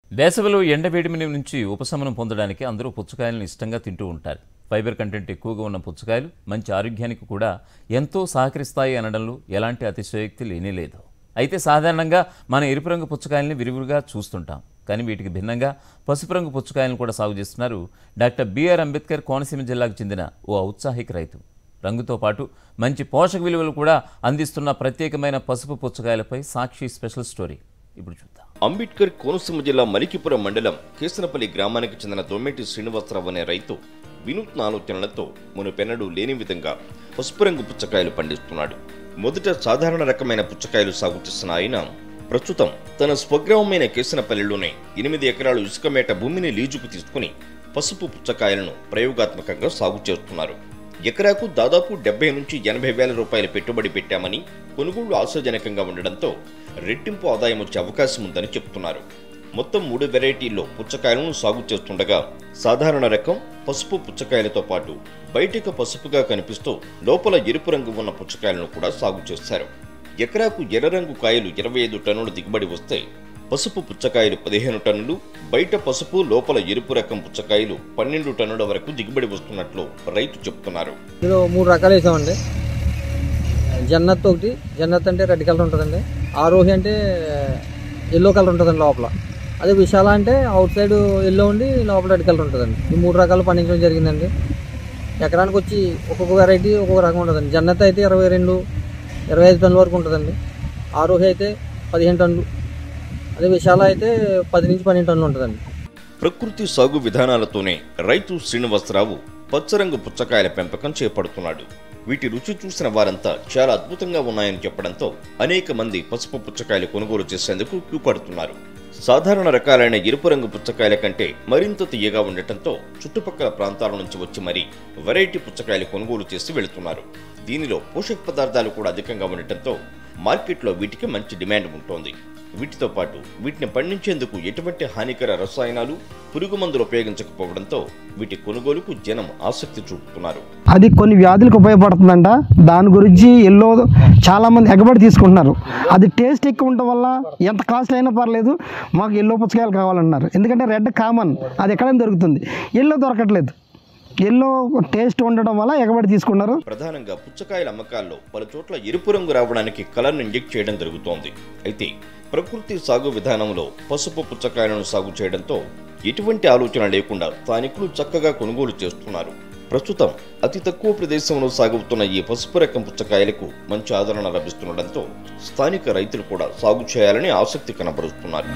వేసవిలో ఎండవేడిమి నుంచి ఉపశమనం పొందడానికి అందరూ పుచ్చకాయలను ఇష్టంగా తింటూ ఉంటారు ఫైబర్ కంటెంట్ ఎక్కువగా ఉన్న పుచ్చకాయలు మంచి ఆరోగ్యానికి కూడా ఎంతో సహకరిస్తాయి అనడంలో ఎలాంటి అతిశయోక్తి లేనేలేదు అయితే సాధారణంగా మన ఎరుపు రంగు పుచ్చకాయల్ని విరివిగా చూస్తుంటాం కానీ వీటికి భిన్నంగా పసుపు రంగు పుచ్చకాయలను కూడా సాగు చేస్తున్నారు డాక్టర్ బిఆర్ అంబేద్కర్ కోనసీమ జిల్లాకు చెందిన ఓ ఔత్సాహిక రైతు రంగుతో పాటు మంచి పోషక విలువలు కూడా అందిస్తున్న ప్రత్యేకమైన పసుపు పుచ్చకాయలపై సాక్షి స్పెషల్ స్టోరీ ఇప్పుడు చూద్దాం అంబేద్కర్ కోనసీమ జిల్లా మలికిపురం మండలం కేసనపల్లి గ్రామానికి చెందిన దొమ్మెటి శ్రీనివాసరావు అనే రైతు వినూత్న ఆలోచనలతో మునుపెన్నడూ లేని విధంగా పసుపు రంగు పుచ్చకాయలు పండిస్తున్నాడు మొదట సాధారణ రకమైన పుచ్చకాయలు సాగు చేసిన ఆయన ప్రస్తుతం తన స్వగ్రామమైన కేసనపల్లిలోనే ఎనిమిది ఎకరాలు ఇసుక మేట భూమిని లీజుకు తీసుకుని పసుపు పుచ్చకాయలను ప్రయోగాత్మకంగా సాగు చేస్తున్నారు ఎకరాకు దాదాపు డెబ్బై నుంచి ఎనభై వేల రూపాయల పెట్టుబడి పెట్టామని కొనుగోళ్లు ఆశాజనకంగా ఉండడంతో రెట్టింపు ఆదాయం వచ్చే అవకాశం ఉందని చెప్తున్నారు మొత్తం మూడు వెరైటీల్లో పుచ్చకాయలను సాగు చేస్తుండగా సాధారణ రకం పసుపు పుచ్చకాయలతో పాటు బయటికి పసుపుగా కనిపిస్తూ లోపల ఎరుపు రంగు ఉన్న పుచ్చకాయలను కూడా సాగు చేశారు ఎకరాకు ఎర్ర రంగు కాయలు ఇరవై ఐదు టన్నుల దిగుబడి వస్తే పసుపు పుచ్చకాయలు పదిహేను టన్నులు బయట పసుపు లోపల ఎరుపు రకం పుచ్చకాయలు పన్నెండు టన్నుల వరకు దిగుబడి వస్తున్నట్లు రైతు చెప్తున్నారు ఇందులో మూడు రకాలు వేసామండి జన్నత్ ఒకటి జన్నత్ అంటే రెడ్ కలర్ ఉంటుందండి ఆరోహి అంటే ఎల్లో కలర్ ఉంటుందండి లోపల అదే విశాల అంటే అవుట్ సైడ్ ఎల్లో ఉండి లోపల రెడ్ కలర్ ఉంటుందండి ఈ మూడు రకాలు పండించడం జరిగిందండి ఎకరానికి వచ్చి ఒక్కొక్క వెరైటీ ఒక్కొక్క రకం ఉంటుందండి జన్నత్ అయితే ఇరవై రెండు ఇరవై ఐదు టన్నుల వరకు ఉంటుందండి ఆరోహి అయితే పదిహేను టన్నులు అదే విశాల అయితే పది నుంచి పన్నెండు టన్నులు ఉంటుందండి ప్రకృతి సాగు విధానాలతోనే రైతు శ్రీనివాసరావు పచ్చరంగు పుచ్చకాయల పెంపకం చేపడుతున్నాడు వీటి రుచి చూసిన వారంతా చాలా అద్భుతంగా ఉన్నాయని చెప్పడంతో అనేక మంది పసుపు పుచ్చకాయలు కొనుగోలు చేసేందుకు క్యూ పడుతున్నారు సాధారణ రకాలైన ఎరుపు రంగు పుచ్చకాయల కంటే మరింత తీయగా ఉండటంతో చుట్టుపక్కల ప్రాంతాల నుంచి వచ్చి మరీ వెరైటీ పుచ్చకాయలు కొనుగోలు చేసి వెళుతున్నారు దీనిలో పోషక పదార్థాలు కూడా అధికంగా ఉండటంతో మార్కెట్లో వీటికి మంచి డిమాండ్ ఉంటోంది వీటితో పాటు వీటిని పండించేందుకు ఎటువంటి హానికర రసాయనాలు పురుగు మందులు ఉపయోగించకపోవడంతో వీటి కొనుగోలుకు జనం ఆసక్తి చూపుతున్నారు అది కొన్ని వ్యాధులకు ఉపయోగపడుతుందంట దాని గురించి ఎల్లో చాలా మంది ఎగబడి తీసుకుంటున్నారు అది టేస్ట్ ఎక్కువ ఉండటం వల్ల ఎంత కాస్ట్ అయినా పర్లేదు మాకు ఎల్లో పుచ్చకాయలు కావాలన్నారు ఎందుకంటే రెడ్ కామన్ అది ఎక్కడైనా దొరుకుతుంది ఎల్లో దొరకట్లేదు ఎల్లో టేస్ట్ ఉండడం వల్ల ఎగబడి తీసుకున్నారు ప్రధానంగా పుచ్చకాయల అమ్మకాల్లో పలు చోట్ల ఎరుపు రంగు రావడానికి కలర్ను ఇంజెక్ట్ చేయడం జరుగుతోంది అయితే ప్రకృతి సాగు విధానంలో పసుపు పుచ్చకాయలను సాగు చేయడంతో ఎటువంటి ఆలోచన లేకుండా స్థానికులు చక్కగా కొనుగోలు చేస్తున్నారు ప్రస్తుతం అతి తక్కువ ప్రదేశంలో సాగుతున్న ఈ పసుపు రకం పుచ్చకాయలకు మంచి ఆదరణ లభిస్తుండటంతో స్థానిక రైతులు కూడా సాగు చేయాలని ఆసక్తి కనబరుస్తున్నారు